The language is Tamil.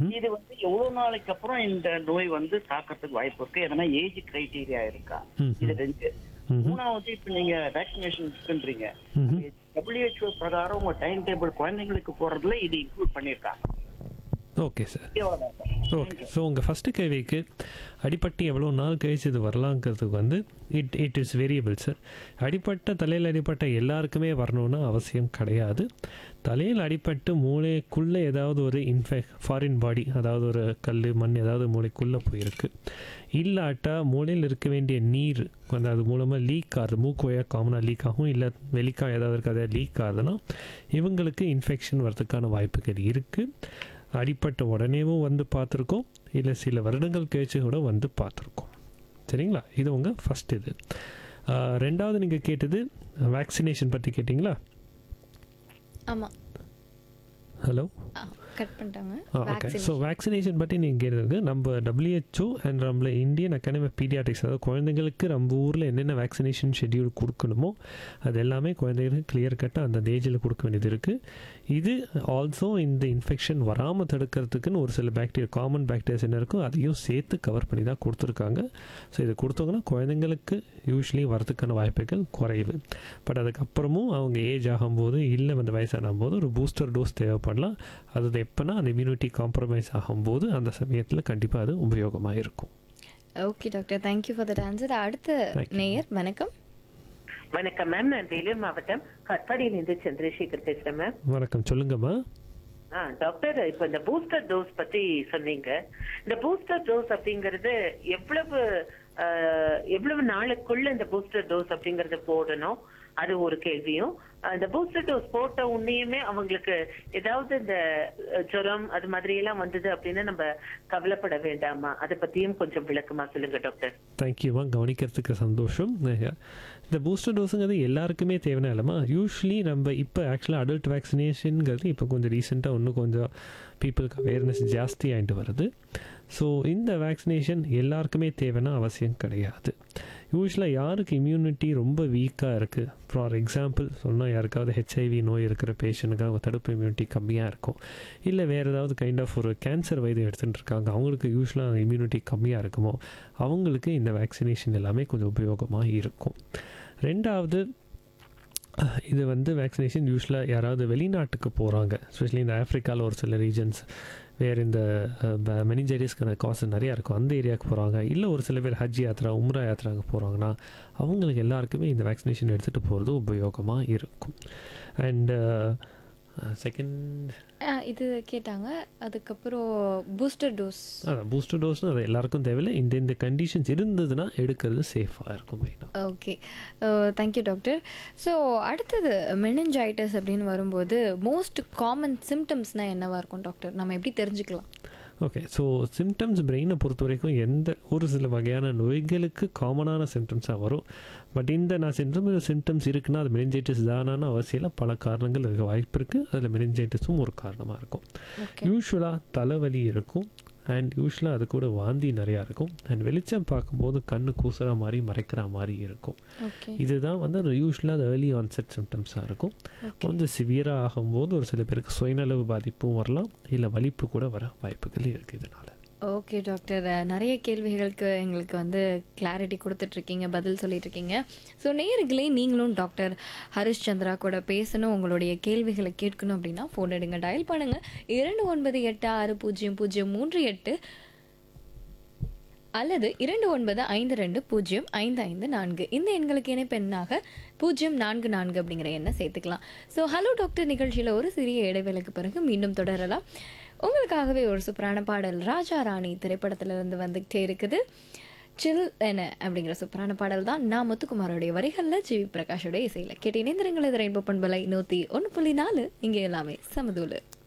ம்ஹும். இது வந்து எவ்வளவு நாளைக்கு அப்புறம் இந்த நோய் வந்து தாக்கறதுக்கு வாய்ப்பு இருக்கு எதனா ஏஜ் கிரைட்டீரியா இருக்கா ம்ஹும். இது ரெண்டு ம்ஹும். மூணாவது இப்ப நீங்க வேக்சினேஷன் இருக்குன்றீங்க ம்ஹும். டபிள்யூஹெச்ஓ பிரகாரம் உங்க டைம் டேபிள் குழந்தைங்களுக்கு போறதுல இது இன்க்ளூட் பண்ணிருக்காங்க ஓகே சார் இவ்வளவுதான் சார். ஓகே ஸோ உங்கள் ஃபஸ்ட்டு கேள்விக்கு அடிப்பட்டு எவ்வளோ நாள் கழிச்சு இது வரலாங்கிறதுக்கு வந்து it it is variable sir அடிப்பட்ட தலையில் அடிப்பட்ட எல்லாருக்குமே வரணும்னு அவசியம் கிடையாது தலையில் அடிப்பட்டு மூளைக்குள்ளே ஏதாவது ஒரு இன்ஃபெக்ட் ஃபாரின் பாடி அதாவது ஒரு கல் மண் ஏதாவது மூளைக்குள்ளே போயிருக்கு இல்லாட்டா மூளையில் இருக்க வேண்டிய நீர் வந்து அது மூலமாக லீக் ஆகுது மூக்கு வழியாக காமனாக லீக் ஆகும் இல்லை வெளிக்கா ஏதாவது இருக்காது லீக் ஆகுதுன்னா இவங்களுக்கு இன்ஃபெக்ஷன் வரதுக்கான வாய்ப்புகள் இருக்குது அடிப்பட்ட உடனேவும் வந்து பார்த்துருக்கோம் இல்லை சில வருடங்கள் கழிச்சு கூட வந்து பார்த்துருக்கோம் சரிங்களா இது உங்கள் ஃபஸ்ட் இது ஆஹ் ரெண்டாவது நீங்கள் கேட்டது வேக்சினேஷன் பற்றி கேட்டிங்களா ஆமா ஹலோ கட் பண்ணிட்டாங்க ஓகே ஸோ வேக்சினேஷன் பற்றி நீங்கள் கேட்டதுக்கு நம்ம டபிள்யூஹெச்ஓ அண்ட் நம்மள இந்தியன் அகாடமி ஆஃப் பீடியாட்ரிக்ஸ் அதாவது குழந்தைங்களுக்கு நம்ம ஊரில் என்னென்ன வேக்சினேஷன் ஷெட்யூல் கொடுக்கணுமோ அது எல்லாமே குழந்தைங்களுக்கு கிளியர் கட்டாக அந்த ஏஜில் கொடுக்க வேண்டியது இருக்குது இது ஆல்சோ இந்த இன்ஃபெக்ஷன் வராமல் தடுக்கிறதுக்குன்னு ஒரு சில பாக்டீரியா காமன் பாக்டீரியாஸ் என்ன இருக்கோ அதையும் சேர்த்து கவர் பண்ணி தான் கொடுத்துருக்காங்க ஸோ இது கொடுத்தவங்கன்னா குழந்தைங்களுக்கு யூஸ்வலி வரதுக்கான வாய்ப்புகள் குறைவு பட் அதுக்கப்புறமும் அவங்க ஏஜ் ஆகும்போது இல்லை வந்து வயசாகும் போது ஒரு பூஸ்டர் டோஸ் தேவைப்படலாம் அது எப்போனா அந்த இம்யூனிட்டி காம்ப்ரமைஸ் ஆகும்போது அந்த சமயத்தில் கண்டிப்பாக அது உபயோகமாக இருக்கும் okay doctor thank you for that answer அடுத்த Thank you. நேயர் வணக்கம் வணக்கம் மேம் நான் வேலூர் மாவட்டம் கட்பாடியிலிருந்து சந்திரசேகர் பேசுறேன் மேம் வணக்கம் சொல்லுங்கம்மா ஆ டாக்டர் இப்ப இந்த பூஸ்டர் டோஸ் பத்தி சொன்னீங்க இந்த பூஸ்டர் டோஸ் அப்படிங்கறது எவ்வளவு ஆ, எவ்வளவு நாளுக்குள்ள இந்த பூஸ்டர் டோஸ் அப்படிங்கறது போடணும் அது ஒரு கேள்வியும் அந்த பூஸ்டர் டோஸ் போட்ட உடனேயுமே அவங்களுக்கு ஏதாவது இந்த அ, ஜுரம் அது மாதிரி எல்லாம் வந்தது அப்படின்னு நம்ம கவலைப்பட வேண்டாமா அதை பத்தியும் கொஞ்சம் விளக்கமா சொல்லுங்க டாக்டர் தேங்க்யூமா கவனிக்கிறதுக்கு சந்தோஷம் இந்த பூஸ்டர் டோஸுங்கிறது எல்லாருக்குமே தேவையான இல்லைம்மா யூஸ்வலி நம்ம இப்போ ஆக்சுவலாக அடல்ட் வேக்சினேஷனுங்கிறது இப்போ கொஞ்சம் ரீசெண்டாக இன்னும் கொஞ்சம் பீப்புளுக்கு அவேர்னஸ் ஜாஸ்தி ஆகிட்டு வருது ஸோ இந்த வேக்சினேஷன் எல்லாருக்குமே தேவைன்னா அவசியம் கிடையாது யூஸ்வலாக யாருக்கு இம்யூனிட்டி ரொம்ப வீக்காக இருக்குது ஃபார் எக்ஸாம்பிள் சொன்னால் யாருக்காவது ஹெச்ஐவி நோய் இருக்கிற பேஷண்ட்டுக்கு அவங்க தடுப்பு இம்யூனிட்டி கம்மியாக இருக்கும் இல்லை வேறு ஏதாவது கைண்ட் ஆஃப் ஒரு கேன்சர் வைத்தியம் எடுத்துகிட்டு இருக்காங்க அவங்களுக்கு யூஸ்வலாக இம்யூனிட்டி கம்மியாக இருக்குமோ அவங்களுக்கு இந்த வேக்சினேஷன் எல்லாமே கொஞ்சம் உபயோகமாக இருக்கும் ரெண்டாவது அஹ், இது வந்து வேக்சினேஷன் யூஸ்வலாக யாராவது வெளிநாட்டுக்கு போகிறாங்க எஸ்பெஷலி இந்த ஆஃப்ரிக்காவில் ஒரு சில ரீஜன்ஸ் வேறு இந்த மெனிஞ்சைட்டிஸ்க்கான காசு நிறையா இருக்கும் அந்த ஏரியாவுக்கு போகிறாங்க இல்லை ஒரு சில பேர் ஹஜ் யாத்ரா உம்ரா யாத்ராவுக்கு போகிறாங்கன்னா அவங்களுக்கு எல்லாருக்குமே இந்த வேக்சினேஷன் எடுத்துகிட்டு போகிறது உபயோகமாக இருக்கும் அண்டு செகண்ட் இது கேட்டாங்க அதுக்கப்புறம் பூஸ்டர் டோஸ் அதான் பூஸ்டர் டோஸ்னு அது எல்லாருக்கும் தேவையில்லை இந்த இந்த கண்டிஷன்ஸ் இருந்ததுன்னா எடுக்கிறது சேஃபாக இருக்கும் மெயினாக ஓகே தேங்க்யூ டாக்டர் ஸோ அடுத்தது மெனஞ்சாய்டஸ் அப்படின்னு வரும்போது மோஸ்ட் காமன் சிம்டம்ஸ்னால் என்னவா இருக்கும் டாக்டர் நம்ம எப்படி தெரிஞ்சுக்கலாம் ஓகே ஸோ சிம்டம்ஸ் பிரெயினை பொறுத்த வரைக்கும் எந்த ஒரு சில வகையான நோய்களுக்கு காமனான சிம்டம்ஸாக வரும் பட் இந்த நான் சிம்டம் சிம்டம்ஸ் இருக்குன்னா அது மெனிஞ்சைட்டிஸ் தானான அவசியம் இல்லை பல காரணங்கள் இருக்க வாய்ப்பு இருக்குது அதில் மெனிஞ்சைட்டிஸும் ஒரு காரணமாக இருக்கும் ஓகே யூஸ்வலாக தலைவலி இருக்கும் அண்ட் யூஸ்வலாக அது கூட வாந்தி நிறையா இருக்கும் அண்ட் வெளிச்சம் பார்க்கும்போது கண்ணு கூசுற மாதிரி மறைக்கிற மாதிரி இருக்கும் ஓகே இதுதான் வந்து அந்த யூஸ்வலாக அது ஏர்லி ஆன்செட் சிம்டம்ஸாக இருக்கும் கொஞ்சம் சிவியராக ஆகும்போது ஒரு சில பேருக்கு சுயநலவு பாதிப்பும் வரலாம் இல்லை வலிப்பு கூட வர வாய்ப்புகள் இருக்குது இதனால் ஓகே டாக்டர் அஹ், நிறைய கேள்விகளுக்கு எங்களுக்கு வந்து கிளாரிட்டி கொடுத்துட்ருக்கீங்க பதில் சொல்லிட்டு இருக்கீங்க ஸோ நேயர்களே நீங்களும் டாக்டர் ஹரிஷ் சந்திரா கூட பேசணும் உங்களுடைய கேள்விகளை கேட்கணும் அப்படின்னா ஃபோன் எடுங்க டயல் பண்ணுங்க இரண்டு ஒன்பது எட்டு ஆறு பூஜ்ஜியம் பூஜ்ஜியம் மூன்று எட்டு அல்லது இரண்டு ஒன்பது ஐந்து ரெண்டு பூஜ்ஜியம் ஐந்து ஐந்து நான்கு இந்த எண்களுக்கு இணைப்பு எண்ணாக பூஜ்ஜியம் நான்கு நான்கு அப்படிங்கிற எண்ணை சேர்த்துக்கலாம் ஸோ ஹலோ டாக்டர் நிகழ்ச்சியில் ஒரு சிறிய இடைவேளைக்கு பிறகு மீண்டும் தொடரலாம் உங்களுக்காகவே ஒரு சூப்பரான பாடல் ராஜா ராணி திரைப்படத்திலிருந்து வந்துகிட்டே இருக்குது சில் என அப்படிங்கிற சூப்பரான பாடல் தான் நான் முத்துக்குமாரோடைய வரிகளில் ஜிவி பிரகாஷோட இசையில் கேட்டு இணைந்திருங்கள் இது ரெயின்போ பண்பலை நூற்றி ஒன்று புள்ளி நாலு இங்கே எல்லாமே சமதூலு